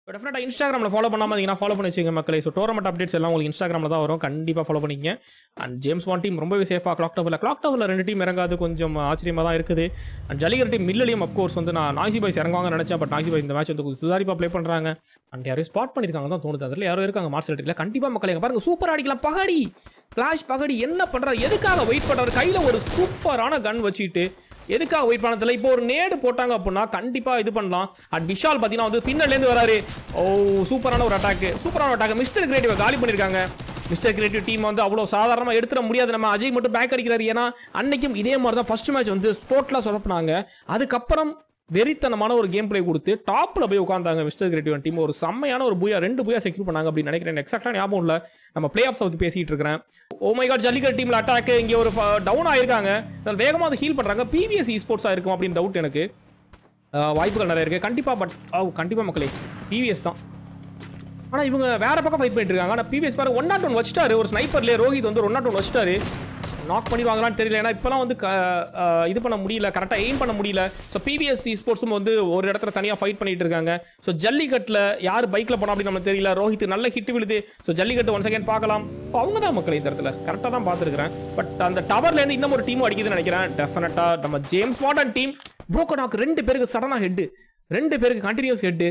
டெஃபினட்டாக இன்ஸ்டாகிராமில் ஃபாலோ பண்ணாமல் இருந்தீங்கன்னா ஃபாலோ பண்ணி வச்சுங்க மக்களே ஸோ டோர்னமெண்ட் அப்டேட்ஸ் எல்லாம் உங்களுக்கு இன்ஸ்டாகிராமில் தான் வரும் கண்டிப்பாக ஃபாலோ பண்ணிக்கங்க அண்ட் ஜேம்ஸ் பாண்ட் டீம் ரொம்பவே சேஃபாக கிளாக் டவரில் கிளாக் டவரில் ரெண்டு டீம் இறங்காது கொஞ்சம் ஆச்சரியமாக தான் இருக்குது அண்ட் ஜல்லிகர் டீம் மில்லலியும் அஃப்கோர்ஸ் வந்து நான் நாய்சி பாய்ஸ் இறங்குவாங்கன்னு நினச்சேன் பட் நாய்சி பாய்ஸ் இந்த மேட்ச் வந்து கொஞ்சம் சுதாரிப்பாக ப்ளே பண்ணுறாங்க அண்ட் யாரையும் ஸ்பாட் பண்ணியிருக்காங்க தான் தோணுது அதில் யாரோ இருக்காங்க மார்ஷல் டீமில் கண்டிப்பாக மக்களே இங்க பாருங்க சூப்பர் அடிக்கலாம் பகடி கிளாஷ் பகடி என்ன பண்ணுறாரு எதுக்காக வெயிட் பண்ணுறாரு கையில் ஒரு சூப்பரான கன் வச்சுட்டு எதுக்காக வெயிட் பண்ணதில்ல இப்போ ஒரு நேடு போட்டாங்க அப்படின்னா கண்டிப்பாக இது பண்ணலாம் அட் விஷால் பார்த்தீங்கன்னா வந்து பின்னலேருந்து வராரு ஓ சூப்பரான ஒரு அட்டாக் சூப்பரான அட்டாக் மிஸ்டர் கிரியேட்டிவ் காலி பண்ணியிருக்காங்க மிஸ்டர் கிரியேட்டிவ் டீம் வந்து அவ்வளோ சாதாரணமாக எடுத்துட முடியாது நம்ம அஜய் மட்டும் பேக் அடிக்கிறாரு ஏன்னா அன்னைக்கும் இதே மாதிரி தான் ஃபர்ஸ்ட் மேட்ச் வந்து ஸ்போர்ட்லாம் சொதப்பினாங்க அதுக்கப்புறம் வெறித்தனமான ஒரு கேம் பிளே கொடுத்து டாப்பில் போய் உட்காந்தாங்க மிஸ்டர் கிரியேட்டிவ் டீம் ஒரு செம்மையான ஒரு பூயா ரெண்டு பூயா செக்யூர் பண்ணாங்க அப்படின்னு நினைக்கிறேன் எக்ஸாக்டாக ஞாபகம் இல்லை நம்ம பிளே ஆஃப்ஸ் பற்றி பேசிட்டு இருக்கிறேன் ஓ மை காட் ஜல்லிக்கட் டீமில் அட்டாக் இங்கே ஒரு டவுன் ஆயிருக்காங்க அதில் வேகமாக அதை ஹீல் பண்ணுறாங்க பிவிஎஸ் இ ஸ்போர்ட்ஸாக இருக்கும் அப்படின்னு டவுட் எனக்கு அஹ், வாய்ப்புகள் நிறைய இருக்குது கண்டிப்பாக பட் ஓ கண்டிப்பாக மக்களே பிவிஎஸ் தான் ஆனால் இவங்க வேற பக்கம் ஃபைட் பண்ணிட்டு இருக்காங்க ஆனால் பிவிஎஸ் பாரு ஒன் நாட் ஒன் வச்சிட்டாரு ஒரு ஸ்னைப்பர்லேயே ரோஹித் வந்து ஒன் நாட் ஒன் வச்சிட்டாரு நாக் பண்ணிடுவாங்களான்னு தெரியல ஏன்னா இப்போலாம் வந்து க- அஹ் இது பண்ண முடியல கரெக்டாக எய்ம் பண்ண முடியல ஸோ பிவிஎஸ் ஸ்போர்ட்ஸும் வந்து ஒரு இடத்துல தனியாக ஃபைட் பண்ணிட்டு இருக்காங்க ஸோ ஜல்லிக்கட்டில் யார் பைக்கில் போனா அப்படின்னு நமக்கு தெரியல ரோஹித் நல்ல ஹிட் விழுது ஸோ ஜல்லிக்கட்டு ஒன் செகண்ட் பார்க்கலாம் இப்போ அவங்க தான் மக்கள் இந்த இடத்துல கரெக்டாக தான் பார்த்துருக்கிறேன் பட் அந்த டவர்லேருந்து இன்னும் ஒரு டீம் அடிக்குதுன்னு நினைக்கிறேன் டெஃபினட்டாக நம்ம ஜேம்ஸ் மாடர்ன் டீம் ப்ரோக்கனாக்கு ரெண்டு பேருக்கு சடனாக ஹெட்டு ரெண்டு பேருக்கு continues head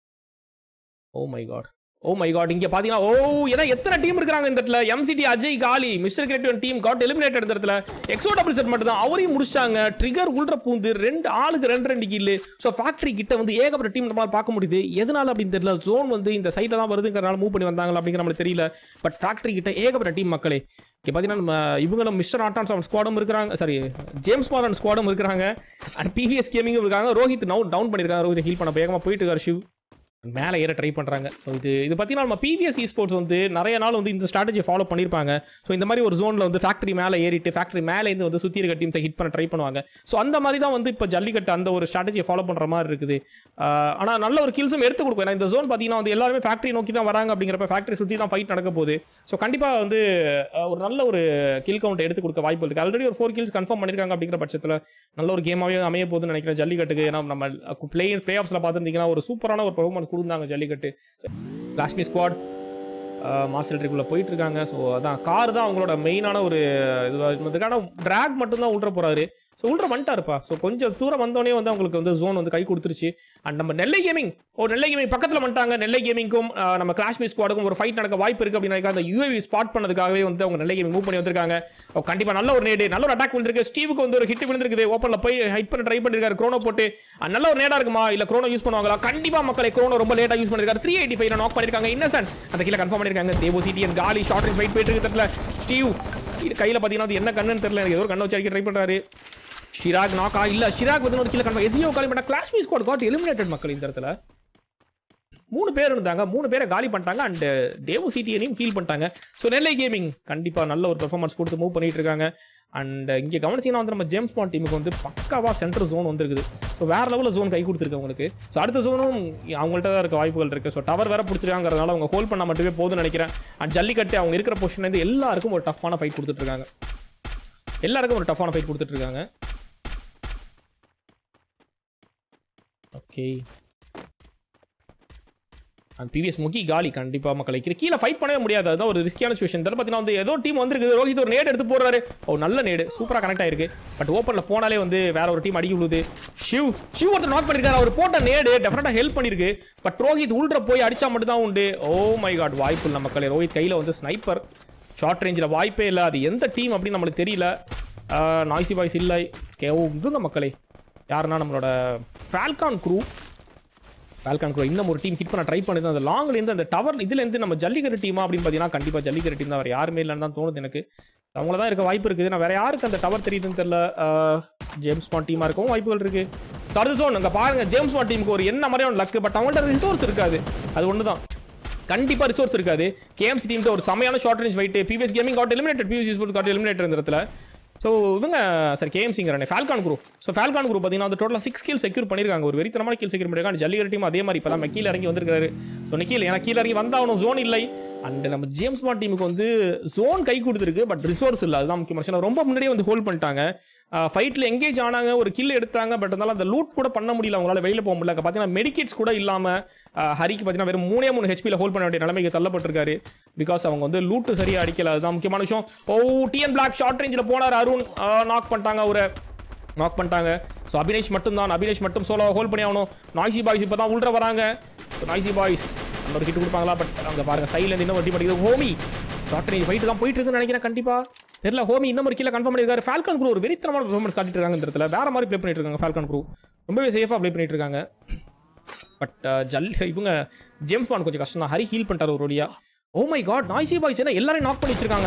oh my God oh my God இங்க பாத்தீங்கன்னா ஓ ஏன்னா எத்தனை டீம் இருக்காங்க இந்த இடத்துல எம்சிடி அஜய் காலி mister creative team got eliminated இந்த இடத்துல எக்ஸோ டபுள் செட் மட்டும் தான் அவரையும் முடிச்சாங்க ட்ரிகர் உள்ற பூந்து ரெண்டு ஆளுக்கு ரெண்டு ரெண்டு கில்லு ஸோ ஃபேக்டரி கிட்ட வந்து ஏகப்பட்ட டீம் நம்மளால பார்க்க முடியுது எதனால அப்படின்னு தெரியல ஜோன் வந்து இந்த சைட்ல தான் வருதுங்கிறனால மூவ் பண்ணி வந்தாங்களா அப்படிங்கிற நம்மளுக்கு தெரியல பட் ஃபேக்டரி கிட்ட ஏகப்பட்ட டீம் மக்களே இங்கே பார்த்தீங்கன்னா நம்ம இவங்களும் மிஸ்டர் ஆட்டான்ஸ் அவன் ஸ்குவாடும் இருக்கிறாங்க சாரி ஜேம்ஸ் மாரன் ஸ்குவாடும் இருக்கிறாங்க அண்ட் பிவிஎஸ் கேமிங்கும் இருக்காங்க ரோஹித் நவு டவுன் பண்ணியிருக்காங்க ரோஹித் ஹீல் பண்ண வேகமாக போயிட்டு இருக்காரு ஷிவ் மேலே ஏற ட்ரை பண்ணுறாங்க ஸோ இது இது பார்த்தீங்கன்னா நம்ம பிவிஎஸ் ஸ்போர்ட்ஸ் வந்து நிறைய நாள் வந்து இந்த ஸ்ட்ராட்டஜி ஃபாலோ பண்ணியிருப்பாங்க ஸோ இந்த மாதிரி ஒரு ஜோனில் வந்து ஃபேக்ட்ரி மேலே ஏறிட்டு ஃபேக்ட்ரி மேலேருந்து வந்து சுற்றி இருக்க டீம்ஸை ஹிட் பண்ண ட்ரை பண்ணுவாங்க ஸோ அந்த மாதிரி தான் வந்து இப்போ ஜல்லிக்கட்டு அந்த ஒரு ஸ்ட்ராட்டஜியை ஃபாலோ பண்ணுற மாதிரி இருக்குது ஆனால் நல்ல ஒரு கில்ஸும் எடுத்து கொடுக்கும் ஏன்னா இந்த ஜோன் பார்த்தீங்கன்னா வந்து எல்லாருமே ஃபேக்ட்ரி நோக்கி தான் வராங்க அப்படிங்கிறப்ப ஃபேக்ட்ரி சுற்றி தான் ஃபைட் நடக்க போகுது ஸோ கண்டிப்பாக வந்து அஹ், ஒரு நல்ல ஒரு கில் கவுண்ட் எடுத்து கொடுக்க வாய்ப்பு இருக்குது ஆல்ரெடி ஒரு ஃபோர் கில்ஸ் கன்ஃபார்ம் பண்ணியிருக்காங்க அப்படிங்கிற பட்சத்தில் நல்ல ஒரு கேமாகவே அமைய போகுதுன்னு நினைக்கிறேன் ஜல்லிக்கட்டுக்கு ஏன்னா நம்ம பிளே பிளே ஆஃப்ஸில் பார்த்துருந்தீங்கன்னா ஒரு சூப்பரான ஒரு பெர்ஃபார்மன்ஸ் கொடுத்தாங்க ஜல்லிக்கட்டு காஷ்மீர் ஸ்குவாட் மார்சல் ட்ரிக்குள்ளே போயிட்டு இருக்காங்க ஸோ அதான் கார் தான் அவங்களோட மெயினான ஒரு இதுவாக ட்ராக் மட்டும்தான் உள்ற போறாரு ஸோ உள்ற வந்துட்டாருப்பா ஸோ கொஞ்சம் தூரம் வந்தோடனே வந்து அவங்களுக்கு வந்து ஜோன் வந்து கை கொடுத்துருச்சு அண்ட் நம்ம நெல்லை கேமிங் ஓ நெல்லை கேமிங் பக்கத்தில் வந்துட்டாங்க நெல்லை கேமிங்க்கும் நம்ம காஷ்மீர் ஸ்குவாடுக்கும் ஒரு ஃபைட் நடக்க வாய்ப்பு இருக்கு அப்படின்னு நினைக்கிறேன் அந்த யூஏவி ஸ்பாட் பண்ணதுக்காகவே வந்து அவங்க நெல்லை கேமிங் மூவ் பண்ணி வந்திருக்காங்க ஓ, கண்டிப்பா நல்ல ஒரு நேடு நல்ல ஒரு அட்டாக் விழுந்திருக்கு ஸ்டீவுக்கு வந்து ஒரு ஹிட் விழுந்திருக்குது ஓப்பன்ல போய் ஹைட் பண்ண ட்ரை பண்ணிருக்காரு க்ரோனோ போட்டு அஹ் நல்ல ஒரு நேடா இருக்குமா இல்ல க்ரோனோ யூஸ் பண்ணுவாங்களா கண்டிப்பா மக்களை க்ரோனோ ரொம்ப லேட்டா யூஸ் பண்ணிருக்காரு த்ரீ எயிட்டி ஃபைவ் நாக் பண்ணிருக்காங்க இன்னசென்ட் அந்த கீழே கன்ஃபார்ம் பண்ணிருக்காங்க தேவோ சிட்டி அண்ட் காலி ஷார்ட் ரேஞ்ச் ஃபைட் போயிட்டு இருக்கிறதுல ஸ்டீவ் இது கையில பாத்தீங்கன்னா அது என்ன கண்ணுன்னு தெரியல எனக்கு ஏதோ ஒரு கண்ணை வச்சு அடிக்க ட்ரை பண்றாரு ஷிராக் நாக்கா இல்ல ஷிராக் வந்து ஒரு கீழே கன்ஃபார்ம் எஸ்இஓ காலி பண்ண கிளாஷ்மீர் ஸ்குவாட் காட் எலிமினேட்டட் மக்கள் இந்த இடத்துல மூணு பேர் இருந்தாங்க மூணு பேரை காலி பண்ணிட்டாங்க அண்ட் டேவோ சிட்டியனையும் ஹீல் பண்ணிட்டாங்க ஸோ நெல்லை கேமிங் கண்டிப்பாக நல்ல ஒரு பெர்ஃபார்மன்ஸ் கொடுத்து மூவ் பண்ணிட்டு இருக்காங்க அண்ட் இங்கே கவனிச்சிங்கன்னா வந்து நம்ம ஜேம்ஸ் பாண்ட் டீமுக்கு வந்து பக்காவாக சென்டர் ஜோன் வந்துருக்குது ஸோ வேற லெவலில் ஜோன் கை கொடுத்துருக்கு அவங்களுக்கு ஸோ அடுத்த ஜோனும் அவங்கள்ட்ட தான் இருக்க வாய்ப்புகள் இருக்குது ஸோ டவர் வேற பிடிச்சிருக்காங்கிறதுனால அவங்க ஹோல்ட் பண்ண மட்டுமே போதும்னு நினைக்கிறேன் அண்ட் ஜல்லிக்கட்டு அவங்க இருக்கிற பொசிஷன்லேருந்து எல்லாருக்கும் ஒரு டஃப்பான ஃபைட் கொடுத்துட்டு இருக்காங்க எல்லாருக்கும் ஒரு டஃப்பான ஃபைட் கொடுத்துட்டு இருக்காங்க ஓகே அண்ட் பிவிஎஸ் முக்கி காலி கண்டிப்பாக மக்களை கீழே கீழே ஃபைட் பண்ணவே முடியாது அதுதான் ஒரு ரிஸ்கியான சுச்சுவேஷன் இதில் பார்த்தீங்கன்னா வந்து ஏதோ டீம் வந்திருக்குது ரோஹித் ஒரு நேடு எடுத்து போடுறாரு ஓ நல்ல நேடு சூப்பராக கனெக்ட் ஆயிருக்கு பட் ஓப்பனில் போனாலே வந்து வேற ஒரு டீம் அடிக்க விழுது ஷிவ் ஷிவ் ஒருத்தர் நாக் பண்ணிருக்காரு அவர் போட்ட நேடு டெஃபினட்டாக ஹெல்ப் பண்ணிருக்கு பட் ரோஹித் உள்ற போய் அடிச்சா மட்டும் தான் உண்டு ஓ மை காட் வாய்ப்பு இல்லை மக்களே ரோஹித் கையில் வந்து ஸ்னைப்பர் ஷார்ட் ரேஞ்சில் வாய்ப்பே இல்லை அது எந்த டீம் அப்படின்னு நம்மளுக்கு தெரியல நாய்சி பாய்ஸ் இல்லை கே ஓ இவங்க மக்களே யாருன்னா நம்மளோட ஃபால்கான் க்ரூ ஃபால்கான் க்ரோ இன்னும் ஒரு டீம் ஹிட் பண்ண ட்ரை பண்ணுது அந்த லாங்லேருந்து அந்த டவர் இதுலேருந்து நம்ம ஜல்லிக்கட்டு டீமா அப்படின்னு பார்த்தீங்கன்னா கண்டிப்பாக ஜல்லிக்கட்டு டீம் தான் வேறு யாருமே இல்லைன்னு தான் தோணுது எனக்கு அவங்கள தான் இருக்க வாய்ப்பு இருக்குது நான் வேற யாருக்கு அந்த டவர் தெரியுதுன்னு தெரியல அஹ், ஜேம்ஸ் பாண்ட் டீமாக இருக்கவும் வாய்ப்புகள் இருக்கு தடுத்து ஜோன் அங்கே பாருங்க ஜேம்ஸ் பாண்ட் டீமுக்கு ஒரு என்ன மாதிரியான லக்கு பட் அவங்கள்ட்ட ரிசோர்ஸ் இருக்காது அது ஒன்று தான் கண்டிப்பா ரிசோர்ஸ் இருக்காது கேஎம்சி டீம் ஒரு செமையான short range fight PVS gaming got eliminated PVS sport got eliminated இந்த இடத்துல ஸோ இவங்க சார் கேஎம்சிங்கிறனே falcon group so falcon group பார்த்தீங்கன்னா வந்து டோட்டலாக சிக்ஸ் கில் செக்யூர் பண்ணியிருக்காங்க ஒரு வெறித்தனமான கில் செக்யூர் பண்ணியிருக்காங்க ஜல்லிகர் டீம் அதே மாதிரி இப்போ தான் கீழே இறங்கி வந்திருக்காரு ஸோ ஸோ நிக்கில் ஏன்னா கீழே இறங்கி வந்தாகணும் ஜோன் இல்லை அண்ட் நம்ம ஜேம்ஸ் பாண்ட் டீமுக்கு வந்து ஜோன் கை கொடுத்துருக்கு பட் ரிசோர்ஸ் இல்லை அதுதான் முக்கியமான விஷயம். ரொம்ப முன்னாடியே வந்து ஹோல்ட் பண்ணிட்டாங்க ஃபைட்டில் எங்கேஜ் ஆனாங்க ஒரு கில் எடுத்தாங்க பட் இருந்தாலும் அந்த லூட் கூட பண்ண முடியல அவங்களால வெளியில் போக முடியல பார்த்தீங்கன்னா மெடிக்கெட்ஸ் கூட இல்லாமல் ஹரிக்கு பார்த்தீங்கன்னா வெறும் மூணே மூணு ஹெச்பியில் ஹோல்ட் பண்ண வேண்டிய நிலைமைக்கு தள்ளப்பட்டிருக்காரு பிகாஸ் அவங்க வந்து லூட்டு சரியாக அடிக்கல அதுதான் முக்கியமான விஷயம் ஓ டிஎன் பிளாக் ஷார்ட் ரேஞ்சில் போனார் அருண் நாக் பண்ணிட்டாங்க அவரை நாக் பண்ணிட்டாங்க ஸோ அபினேஷ் மட்டும் தான் அபினேஷ் மட்டும் சோலோ ஹோல்ட் பண்ணி ஆகணும் நாய்ஸி பாய்ஸ் இப்போ தான் உள்ள வராங்க ஸோ நாய்ஸி பாய்ஸ் நம்ம ஒரு கிட்ட கொடுப்பாங்களா பட் அங்கே பாருங்க சைட்லேருந்து இன்னும் வட்டி பண்ணிக்கிறது ஹோமி ஷார்ட் ரேஞ்ச் ஃபைட்டு தான் போயிட்டு இருக்குன்னு நினைக்கிறேன் கண்டிப்பாக தெரியல ஹோமி இன்னும் ஒரு கீழே கன்ஃபார்ம் பண்ணியிருக்காரு ஃபால்கன் குரூ ஒரு வெறித்தனமான பெர்ஃபார்மன்ஸ் காட்டிட்டு இருக்காங்க இந்த இடத்துல வேற மாதிரி ப்ளே பண்ணிட்டு இருக்காங்க ஃபால்கன் குரூ ரொம்பவே சேஃபாக ப்ளே பண்ணிட்டு இருக்காங்க பட் ஜல் இவங்க ஜேம்ஸ் பாண்ட் கொஞ்சம் கஷ்டம் தான் ஹரி ஹீல் பண்ணிட்டாரு ஒரு வழியா oh my God noisy boys என்ன எல்லாரையும் நாக் பண்ணி வச்சிருக்காங்க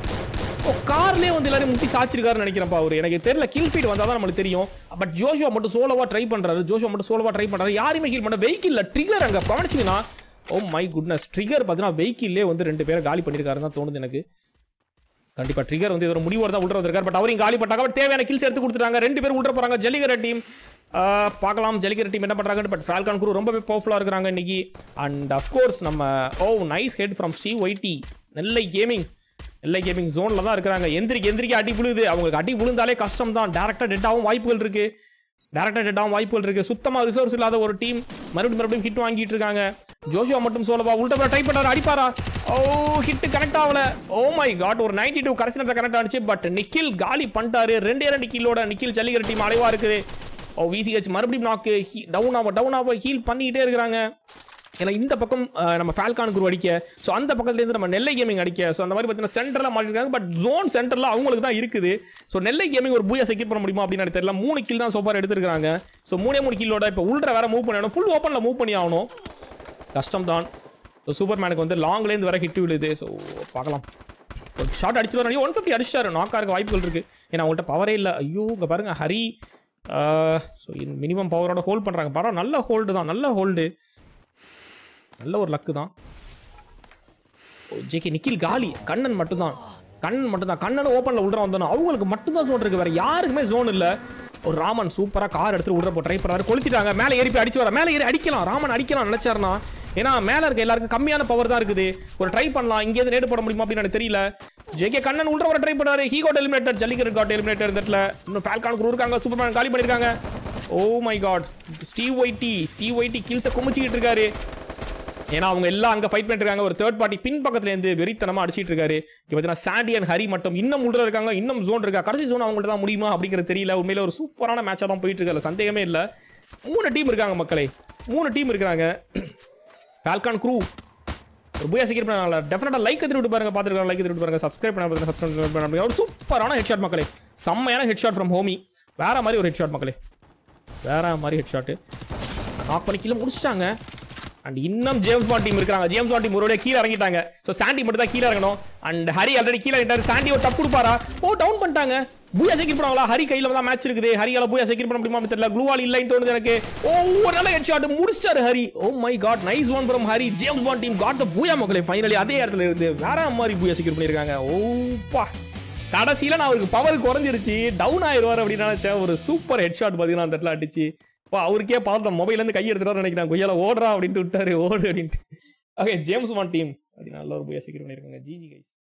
ஓ கார்லேயே வந்து எல்லாரும் முட்டி சாச்சிருக்காருன்னு நினைக்கிறேன்ப்பா அவர் எனக்கு தெரியல கில் ஃபீட் வந்தால் தான் நம்மளுக்கு தெரியும் பட் ஜோஷுவா மட்டும் சோலோவா ட்ரை பண்றாரு ஜோஷுவா மட்டும் சோலோவா ட்ரை பண்றாரு யாருமே ஹீல் பண்ண வெஹிக்கிள்ல ட்ரிகர் அங்க கவனிச்சிங்கன்னா ஓ மை குட்னஸ் ட்ரிகர் பார்த்தீங்கன்னா வெஹிக்கிள்லே வந்து ரெண்டு பேரை காலி பண்ணியிருக்காருன்னு தான் தோணுது எனக்கு கண்டிப்பா ட்ரிகர் வந்து இது ஒரு முடிவோட தான் உள்ள வந்திருக்காரு பட் அவரையும் காலி பண்ணாங்க பட் தேவையான கில்ஸ் எடுத்து கொடுத்துட்டாங்க ரெண்டு பேர் உள்ள போறாங்க ஜல்லிகர டீம் பார்க்கலாம் ஜல்லிகர டீம் என்ன பண்றாங்க பட் ஃபால்கான் குரூ ரொம்பவே பவர்ஃபுல்லா இருக்கிறாங்க இன்னைக்கு அண்ட் அஃப்கோர்ஸ் நம்ம oh nice head from Steve YT Nellai gaming Nellai gaming ஜோன்ல தான் இருக்கிறாங்க எந்திரிக்க எந்திரிக்க அடி விழுது அவங்களுக்கு அடி விழுந்தாலே கஷ்டம் தான் டேரக்டா டெட் ஆகும் வாய்ப்புகள் இருக்கு டேரக்டா டெட் ஆகும் வாய்ப்புகள் இருக்கு சுத்தமா ரிசோர்ஸ் இல்லாத ஒரு டீம் மறுபடியும் மறுபடியும் ஹிட் வாங்கிட்டு இருக்காங்க ஜோஷுவா மட்டும் சோலவா உள்ட்ட ட்ரை பண்ணாரு அடிப்பாரா ஓ ஹிட் கனெக்ட் ஆகல ஓ மை காட் ஒரு 92 டூ கடைசி நேரத்தில் கனெக்ட் ஆனிச்சு பட் நிக்கில் காலி பண்ணிட்டாரு ரெண்டே ரெண்டு கில்லோட நிக்கில் ஜல்லிகர் டீம் அலைவா இருக்குது ஓ விசிஹெச் மறுபடியும் நாக்கு டவுன் ஆக டவுன் ஆக ஹீல் பண்ணிக்கிட்டே இருக்கிறாங்க ஏன்னா இந்த பக்கம் அஹ், நம்ம ஃபால்கான் குரு அடிக்க ஸோ அந்த பக்கத்துலேருந்து நம்ம நெல்லை கேமிங் அடிக்க ஸோ அந்த மாதிரி பார்த்தீங்கன்னா சென்டரில் மாட்டிருக்காங்க பட் ஜோன் சென்டரில் அவங்களுக்கு தான் இருக்குது ஸோ நெல்லை கேமிங் ஒரு பூயா செக்யூர் பண்ண முடியுமா அப்படின்னு எனக்கு தெரியல மூணு கில் தான் சோஃபார் எடுத்திருக்காங்க ஸோ மூணே மூணு கில்லோட இப்போ உள்ள வேற மூவ் பண்ணணும் ஃபுல் ஓப்பனில் மூவ் பண்ணி ஆகணும் கஷ்டம் தான் ஸோ சூப்பர் மேனுக்கு வந்து லாங்லேருந்து வர ஹிட் விழுது ஸோ பார்க்கலாம் ஒரு ஷார்ட் அடிச்சு வரணும் ஒன் ஃபிஃப்டி அடிச்சாரு நாக்கா இருக்க வாய்ப்புகள் இருக்கு ஏன்னா அவங்கள்ட்ட பவரே இல்லை ஐயோ இங்கே பாருங்க ஹரி ஸோ மினிமம் பவரோட ஹோல்ட் பண்ணுறாங்க பரவாயில்ல நல்ல ஹோல்டு தான் நல்ல ஹோல்டு நல்ல ஒரு லக்கு தான் ஜேகே நிக்கில் காலி கண்ணன் மட்டும்தான் கண்ணன் மட்டும்தான் கண்ணன் ஓப்பனில் உள்ள வந்தோம் அவங்களுக்கு மட்டும்தான் ஜோன் இருக்கு வேற யாருக்குமே ஜோன் இல்லை ஒரு ராமன் சூப்பராக கார் எடுத்து உள்ள போ ட்ரை பண்ணாரு கொளுத்திட்டாங்க மேலே ஏறி போய் அடிச்சு வர மேலே ஏறி அடிக்கலாம் ராமன் அடிக்கலாம் நினைச்சாருனா ஏன்னா மேலே இருக்க எல்லாருக்கும் கம்மியான பவர் தான் இருக்குது ஒரு ட்ரை பண்ணலாம் இங்கேருந்து நேடு போட முடியுமா அப்படின்னு எனக்கு தெரியல ஜேகே கண்ணன் உள்ள வர ட்ரை பண்ணாரு ஹீ காட் எலிமினேட்டர் ஜல்லிக்கர் காட் எலிமினேட்டர் இந்த இடத்துல இன்னும் ஃபால்கான் குரூ இருக்காங்க சூப்பர்மேன் காலி பண்ணியிருக்காங்க oh my God Steve YT Steve YT கில்ஸை குமிச்சிக்கிட்டு இருக்காரு ஏன்னா அவங்க எல்லாம் அங்க ஃபைட் பண்ணிட்டு இருக்காங்க ஒரு தேர்ட் பார்ட்டி பின் பக்கத்துல இருந்து வெறித்தனமா அடிச்சிட்டு இருக்காரு இங்க பார்த்தீங்கன்னா சாண்டி அண்ட் ஹரி மட்டும் இன்னும் உள்ள இருக்காங்க இன்னும் ஜோன் இருக்கா கடைசி ஜோன் அவங்கள்ட்ட தான் முடியுமா அப்படிங்கிறது தெரியல உண்மையில ஒரு சூப்பரான மேட்சா தான் போயிட்டு இருக்கு அதுல சந்தேகமே இல்ல மூணு டீம் இருக்காங்க மக்களே மூணு டீம் இருக்காங்க ஃபால்கான் க்ரூ ஒரு பூயா சீக்கிரம் பண்ணால டெஃபினட்டா லைக் எடுத்து விட்டு பாருங்க பார்த்துருக்காங்க லைக் எடுத்து விட்டு பாருங்க சப்ஸ்கிரைப் பண்ண பாருங்க சப்ஸ்கிரைப் பண்ண ஒரு சூப்பரான ஹெட்ஷாட் மக்களே செம்மையான ஹெட்ஷாட் ஃப்ரம் ஹோமி வேற மாதிரி ஒரு ஹெட்ஷாட் மக்களே வேற மாதிரி ஹெட்ஷாட்டு நாக் பண்ணி கீழே முடிச்சிட்டாங்க அண்ட் இன்னும் ஜேம்ஸ் பாண்ட் டீம் இருக்காங்க ஜேம்ஸ் பாண்ட் டீம் ஒருவேளை கீழே இறங்கிட்டாங்க ஸோ சாண்டி மட்டும் தான் கீழே இறங்கணும் அண்ட் ஹரி ஆல்ரெடி கீழே இறங்கிட்டாரு சாண்டி ஒரு டப் கொடுப்பாரா ஓ டவுன் பண்ணிட்டாங்க பூயா செக்யூர் பண்ணுவாங்களா ஹரி கையில தான் மேட்ச் இருக்குது ஹரியால பூயா செக்யூர் பண்ண முடியுமா தெரியல க்ளூவால் இல்லைன்னு தோணுது எனக்கு ஓ ஒரு நல்ல ஹெட் ஷாட் முடிச்சாரு Hari oh my God nice one from Hari James Bond team got the booyah மக்களே ஃபைனலி அதே இடத்துல இருந்து வேற மாதிரி பூயா செக்யூர் பண்ணியிருக்காங்க ஓப்பா கடைசியில நான் அவருக்கு பவர் குறைஞ்சிருச்சு டவுன் ஆயிடுவார் அப்படின்னு நினைச்சேன் ஒரு சூப்பர் ஹெட் ஷாட் பார்த்தீங்கன்னா அந்த இடத்துல அடிச்சு பா அவருக்கே பார்த்தோம் மொபைல் இருந்து கை எடுத்துட்டு நினைக்கிறேன் கொய்யால ஓடுறா அப்படின்ட்டு விட்டாரு ஓடு அப்படின்ட்டு ஓகே ஜேம்ஸ் மான் டீம் அப்படி நல்ல ஒரு போய் செக்யூர் பண்ணியிருக்காங்க ஜிஜி கைஸ்